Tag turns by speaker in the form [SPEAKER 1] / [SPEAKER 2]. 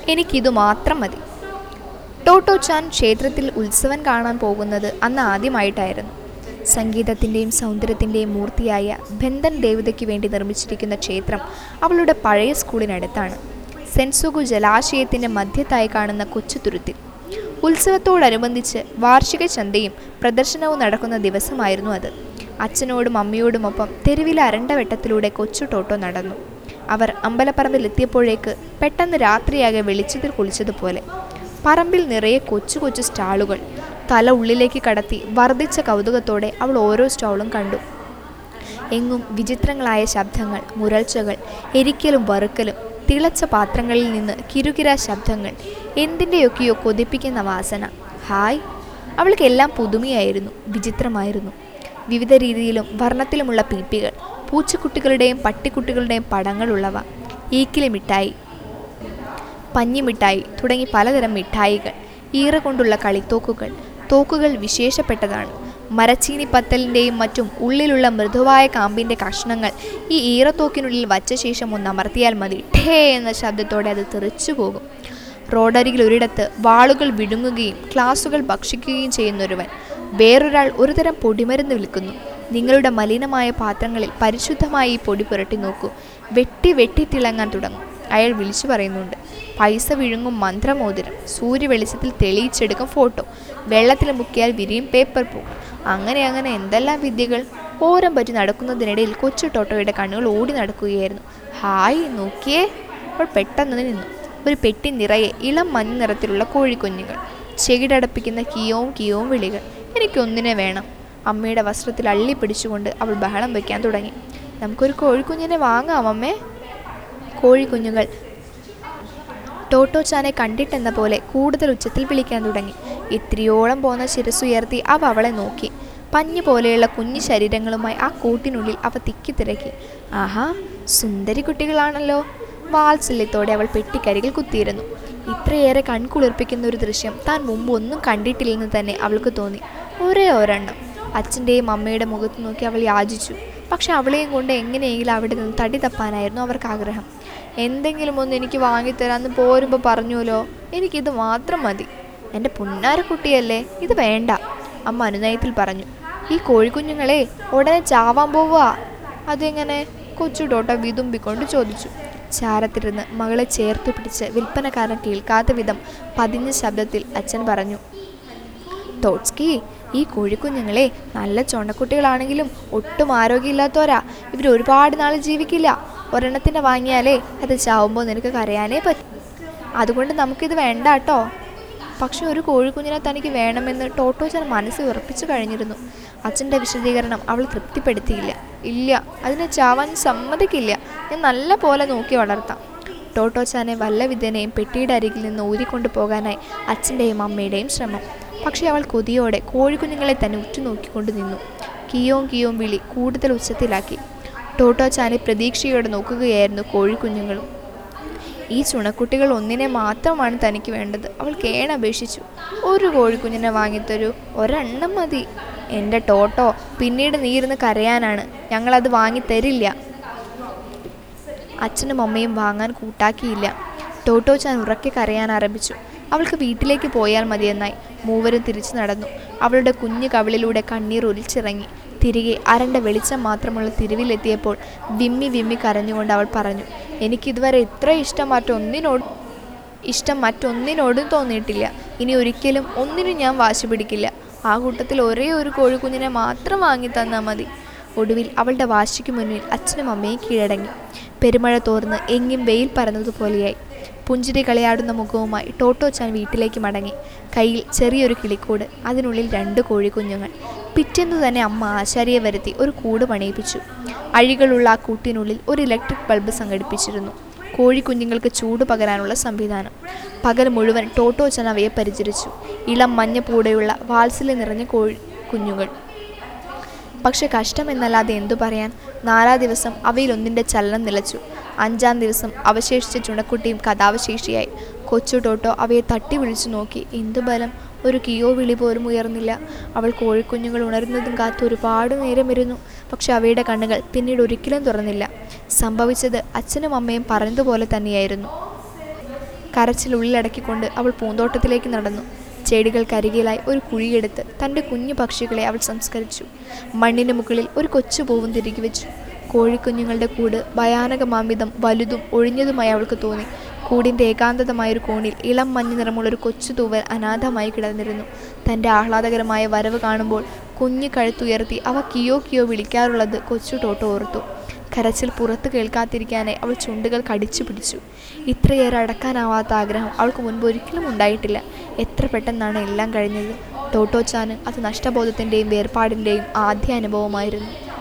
[SPEAKER 1] എനിക്കിതു മാത്രം മതി ടോട്ടോ ചാൻ ക്ഷേത്രത്തിൽ ഉത്സവം കാണാൻ പോകുന്നത് അന്ന് ആദ്യമായിട്ടായിരുന്നു സംഗീതത്തിൻ്റെയും സൗന്ദര്യത്തിൻ്റെയും മൂർത്തിയായ ബന്ധൻ ദേവതയ്ക്ക് വേണ്ടി നിർമ്മിച്ചിരിക്കുന്ന ക്ഷേത്രം അവളുടെ പഴയ സ്കൂളിനടുത്താണ് സെൻസുഗു ജലാശയത്തിൻ്റെ മധ്യത്തായി കാണുന്ന കൊച്ചു തുരുത്തിൽ ഉത്സവത്തോടനുബന്ധിച്ച് വാർഷിക ചന്തയും പ്രദർശനവും നടക്കുന്ന ദിവസമായിരുന്നു അത് അച്ഛനോടും അമ്മയോടുമൊപ്പം തെരുവിലെ അരണ്ടവെട്ടത്തിലൂടെ കൊച്ചു ടോട്ടോ നടന്നു അവർ അമ്പലപ്പറമ്പിൽ എത്തിയപ്പോഴേക്ക് പെട്ടെന്ന് രാത്രിയാകെ വെളിച്ചത്തിൽ കുളിച്ചതുപോലെ പറമ്പിൽ നിറയെ കൊച്ചു കൊച്ചു സ്റ്റാളുകൾ തല ഉള്ളിലേക്ക് കടത്തി വർദ്ധിച്ച കൗതുകത്തോടെ അവൾ ഓരോ സ്റ്റാളും കണ്ടു എങ്ങും വിചിത്രങ്ങളായ ശബ്ദങ്ങൾ മുരൾച്ചകൾ എരിക്കലും വറുക്കലും തിളച്ച പാത്രങ്ങളിൽ നിന്ന് കിരുകിര ശബ്ദങ്ങൾ എന്തിൻ്റെയൊക്കെയോ കൊതിപ്പിക്കുന്ന വാസന ഹായ് അവൾക്കെല്ലാം പുതുമയായിരുന്നു വിചിത്രമായിരുന്നു വിവിധ രീതിയിലും വർണ്ണത്തിലുമുള്ള പീപ്പികൾ പൂച്ചക്കുട്ടികളുടെയും പട്ടിക്കുട്ടികളുടെയും പടങ്ങളുള്ളവ ഈക്കിലി മിഠായി പഞ്ഞിമിഠായി തുടങ്ങി പലതരം മിഠായികൾ ഈറ കൊണ്ടുള്ള കളിത്തോക്കുകൾ തോക്കുകൾ വിശേഷപ്പെട്ടതാണ് മരച്ചീനി പത്തലിൻ്റെയും മറ്റും ഉള്ളിലുള്ള മൃദുവായ കാമ്പിൻ്റെ കഷ്ണങ്ങൾ ഈ ഈറത്തോക്കിനുള്ളിൽ വച്ച ശേഷം ഒന്ന് അമർത്തിയാൽ മതി ഠേ എന്ന ശബ്ദത്തോടെ അത് തെറിച്ചു പോകും റോഡരികിൽ ഒരിടത്ത് വാളുകൾ വിഴുങ്ങുകയും ക്ലാസുകൾ ഭക്ഷിക്കുകയും ചെയ്യുന്നൊരുവൻ വേറൊരാൾ ഒരുതരം പൊടിമരുന്ന് വിൽക്കുന്നു നിങ്ങളുടെ മലിനമായ പാത്രങ്ങളിൽ പരിശുദ്ധമായി ഈ പൊടി പുരട്ടി നോക്കൂ വെട്ടി വെട്ടി തിളങ്ങാൻ തുടങ്ങും അയാൾ വിളിച്ചു പറയുന്നുണ്ട് പൈസ വിഴുങ്ങും മന്ത്രമോതിരം സൂര്യ വെളിച്ചത്തിൽ തെളിയിച്ചെടുക്കും ഫോട്ടോ വെള്ളത്തിൽ മുക്കിയാൽ വിരിയും പേപ്പർ പൂ അങ്ങനെ അങ്ങനെ എന്തെല്ലാം വിദ്യകൾ ഓരം പറ്റി നടക്കുന്നതിനിടയിൽ കൊച്ചു ടോട്ടോയുടെ കണ്ണുകൾ ഓടി നടക്കുകയായിരുന്നു ഹായ് നോക്കിയേ അവൾ പെട്ടെന്ന് നിന്നു ഒരു പെട്ടി നിറയെ ഇളം മഞ്ഞ നിറത്തിലുള്ള കോഴിക്കുഞ്ഞുങ്ങൾ ചെകിടടപ്പിക്കുന്ന കിയോവും കിയോവും വിളികൾ എനിക്കൊന്നിനെ വേണം അമ്മയുടെ വസ്ത്രത്തിൽ അള്ളി പിടിച്ചുകൊണ്ട് അവൾ ബഹളം വയ്ക്കാൻ തുടങ്ങി നമുക്കൊരു കോഴിക്കുഞ്ഞിനെ വാങ്ങാം അമ്മേ കോഴിക്കുഞ്ഞുങ്ങൾ ടോട്ടോ ചാനെ കണ്ടിട്ടെന്ന പോലെ കൂടുതൽ ഉച്ചത്തിൽ വിളിക്കാൻ തുടങ്ങി ഇത്തിരിയോളം പോന്ന ശിരസുയർത്തി അവ അവളെ നോക്കി പഞ്ഞു പോലെയുള്ള കുഞ്ഞു ശരീരങ്ങളുമായി ആ കൂട്ടിനുള്ളിൽ അവ തിക്കി തിരക്കി ആഹാ സുന്ദരി കുട്ടികളാണല്ലോ വാത്സല്യത്തോടെ അവൾ പെട്ടിക്കരികിൽ കുത്തിയിരുന്നു ഇത്രയേറെ കൺകുളിർപ്പിക്കുന്ന ഒരു ദൃശ്യം താൻ മുമ്പ് ഒന്നും കണ്ടിട്ടില്ലെന്ന് തന്നെ അവൾക്ക് തോന്നി ഒരേ ഒരെണ്ണം അച്ഛൻ്റെയും അമ്മയുടെ മുഖത്ത് നോക്കി അവൾ യാചിച്ചു പക്ഷെ അവളെയും കൊണ്ട് എങ്ങനെയെങ്കിലും അവിടെ നിന്ന് തടി തപ്പാനായിരുന്നു അവർക്ക് ആഗ്രഹം എന്തെങ്കിലും ഒന്ന് എനിക്ക് വാങ്ങിത്തരാമെന്ന് പോരുമ്പോൾ പറഞ്ഞുവല്ലോ എനിക്കിത് മാത്രം മതി എൻ്റെ പുന്നാരക്കുട്ടിയല്ലേ ഇത് വേണ്ട അമ്മ അനുനയത്തിൽ പറഞ്ഞു ഈ കോഴിക്കുഞ്ഞുങ്ങളെ ഉടനെ ചാവാൻ പോവുക അതെങ്ങനെ കൊച്ചു ഡോട്ട വിതുമ്പിക്കൊണ്ട് ചോദിച്ചു ചാരത്തിരുന്ന് മകളെ ചേർത്ത് പിടിച്ച് വിൽപ്പനക്കാരൻ കേൾക്കാത്ത വിധം പതിഞ്ഞ ശബ്ദത്തിൽ അച്ഛൻ പറഞ്ഞു ടോട്സ്കി ഈ കോഴിക്കുഞ്ഞുങ്ങളെ നല്ല ചൊണ്ടക്കുട്ടികളാണെങ്കിലും ഒട്ടും ആരോഗ്യമില്ലാത്തവരാ ഇവർ ഒരുപാട് നാൾ ജീവിക്കില്ല ഒരെണ്ണത്തിൻ്റെ വാങ്ങിയാലേ അത് ചാവുമ്പോൾ നിനക്ക് കരയാനേ പറ്റും അതുകൊണ്ട് നമുക്കിത് വേണ്ട കേട്ടോ പക്ഷെ ഒരു കോഴിക്കുഞ്ഞിനെ തനിക്ക് വേണമെന്ന് ടോട്ടോച്ചൻ മനസ്സ് ഉറപ്പിച്ചു കഴിഞ്ഞിരുന്നു അച്ഛൻ്റെ വിശദീകരണം അവൾ തൃപ്തിപ്പെടുത്തിയില്ല ഇല്ല അതിനെ ചാവാൻ സമ്മതിക്കില്ല ഞാൻ നല്ല പോലെ നോക്കി വളർത്താം ടോട്ടോച്ചാനെ വല്ല വിധേനയും പെട്ടിയുടെ അരികിൽ നിന്ന് ഊരിക്കൊണ്ടു പോകാനായി അച്ഛൻ്റെയും അമ്മയുടെയും ശ്രമം പക്ഷേ അവൾ കൊതിയോടെ കോഴിക്കുഞ്ഞുങ്ങളെ തന്നെ ഉറ്റുനോക്കിക്കൊണ്ട് നിന്നു കിയോം കിയോം വിളി കൂടുതൽ ഉച്ചത്തിലാക്കി ടോട്ടോച്ചാനെ പ്രതീക്ഷയോടെ നോക്കുകയായിരുന്നു കോഴിക്കുഞ്ഞുങ്ങളും ഈ ചുണക്കുട്ടികൾ ഒന്നിനെ മാത്രമാണ് തനിക്ക് വേണ്ടത് അവൾ കേണപേക്ഷിച്ചു ഒരു കോഴിക്കുഞ്ഞിനെ വാങ്ങിത്തരൂ ഒരെണ്ണം മതി എൻ്റെ ടോട്ടോ പിന്നീട് നീ ഇരുന്ന് കരയാനാണ് ഞങ്ങളത് വാങ്ങിത്തരില്ല അച്ഛനും അമ്മയും വാങ്ങാൻ കൂട്ടാക്കിയില്ല ടോട്ടോ ചാൻ ഉറക്കെ കരയാൻ ആരംഭിച്ചു അവൾക്ക് വീട്ടിലേക്ക് പോയാൽ മതിയെന്നായി മൂവരും തിരിച്ചു നടന്നു അവളുടെ കുഞ്ഞു കവിളിലൂടെ കണ്ണീർ ഒലിച്ചിറങ്ങി തിരികെ അരണ്ട വെളിച്ചം മാത്രമുള്ള തിരുവിലെത്തിയപ്പോൾ വിമ്മി വിമ്മി കരഞ്ഞുകൊണ്ട് അവൾ പറഞ്ഞു എനിക്കിതുവരെ ഇത്ര ഇഷ്ടം മറ്റൊന്നിനോട് ഇഷ്ടം മറ്റൊന്നിനോടും തോന്നിയിട്ടില്ല ഇനി ഒരിക്കലും ഒന്നിനും ഞാൻ വാശി പിടിക്കില്ല ആ കൂട്ടത്തിൽ ഒരേ ഒരു കോഴിക്കുഞ്ഞിനെ മാത്രം വാങ്ങി തന്നാൽ മതി ഒടുവിൽ അവളുടെ വാശിക്ക് മുന്നിൽ അച്ഛനും അമ്മയും കീഴടങ്ങി പെരുമഴ തോർന്ന് എങ്ങും വെയിൽ പരന്നതുപോലെയായി പുഞ്ചിരി കളിയാടുന്ന മുഖവുമായി ടോട്ടോ ചാൻ വീട്ടിലേക്ക് മടങ്ങി കയ്യിൽ ചെറിയൊരു കിളിക്കൂട് അതിനുള്ളിൽ രണ്ട് കോഴിക്കുഞ്ഞുങ്ങൾ പിറ്റേന്ന് തന്നെ അമ്മ ആശാരിയെ വരുത്തി ഒരു കൂട് പണിയിപ്പിച്ചു അഴികളുള്ള ആ കൂട്ടിനുള്ളിൽ ഒരു ഇലക്ട്രിക് ബൾബ് സംഘടിപ്പിച്ചിരുന്നു കോഴിക്കുഞ്ഞുങ്ങൾക്ക് ചൂട് പകരാനുള്ള സംവിധാനം പകൽ മുഴുവൻ ടോട്ടോ ചൻ അവയെ പരിചരിച്ചു ഇളം മഞ്ഞ പൂടെയുള്ള വാത്സല്യം നിറഞ്ഞ കോഴി കുഞ്ഞുങ്ങൾ പക്ഷെ കഷ്ടമെന്നല്ലാതെ എന്തു പറയാൻ നാലാം ദിവസം അവയിലൊന്നിൻ്റെ ചലനം നിലച്ചു അഞ്ചാം ദിവസം അവശേഷിച്ച ചുണക്കുട്ടിയും കഥാവശേഷിയായി കൊച്ചു ടോട്ടോ അവയെ തട്ടി വിളിച്ചു നോക്കി എന്തു ബലം ഒരു കിയോ വിളി പോലും ഉയർന്നില്ല അവൾ കോഴിക്കുഞ്ഞുങ്ങൾ ഉണരുന്നതും കാത്ത് ഒരുപാട് നേരം ഇരുന്നു പക്ഷെ അവയുടെ കണ്ണുകൾ പിന്നീട് ഒരിക്കലും തുറന്നില്ല സംഭവിച്ചത് അച്ഛനും അമ്മയും പറഞ്ഞതുപോലെ തന്നെയായിരുന്നു കരച്ചിൽ ഉള്ളിലടക്കിക്കൊണ്ട് അവൾ പൂന്തോട്ടത്തിലേക്ക് നടന്നു ചെടികൾക്കരികിലായി ഒരു കുഴിയെടുത്ത് തൻ്റെ കുഞ്ഞു പക്ഷികളെ അവൾ സംസ്കരിച്ചു മണ്ണിന് മുകളിൽ ഒരു കൊച്ചു പൂവും തിരികെ വെച്ചു കോഴിക്കുഞ്ഞുങ്ങളുടെ കൂട് ഭയാനകമാമിതം വലുതും ഒഴിഞ്ഞതുമായി അവൾക്ക് തോന്നി കൂടിൻ്റെ ഏകാന്തതമായൊരു കോണിൽ ഇളം മഞ്ഞ നിറമുള്ളൊരു കൊച്ചു തൂവൽ അനാഥമായി കിടന്നിരുന്നു തൻ്റെ ആഹ്ലാദകരമായ വരവ് കാണുമ്പോൾ കുഞ്ഞു കഴുത്തുയർത്തി അവ കിയോ കിയോ വിളിക്കാറുള്ളത് കൊച്ചു ടോട്ടോ ഓർത്തു കരച്ചിൽ പുറത്ത് കേൾക്കാതിരിക്കാനായി അവൾ ചുണ്ടുകൾ കടിച്ചു പിടിച്ചു ഇത്രയേറെ അടക്കാനാവാത്ത ആഗ്രഹം അവൾക്ക് മുൻപ് ഒരിക്കലും ഉണ്ടായിട്ടില്ല എത്ര പെട്ടെന്നാണ് എല്ലാം കഴിഞ്ഞത് ടോട്ടോച്ചാന് അത് നഷ്ടബോധത്തിൻ്റെയും വേർപാടിൻ്റെയും ആദ്യ അനുഭവമായിരുന്നു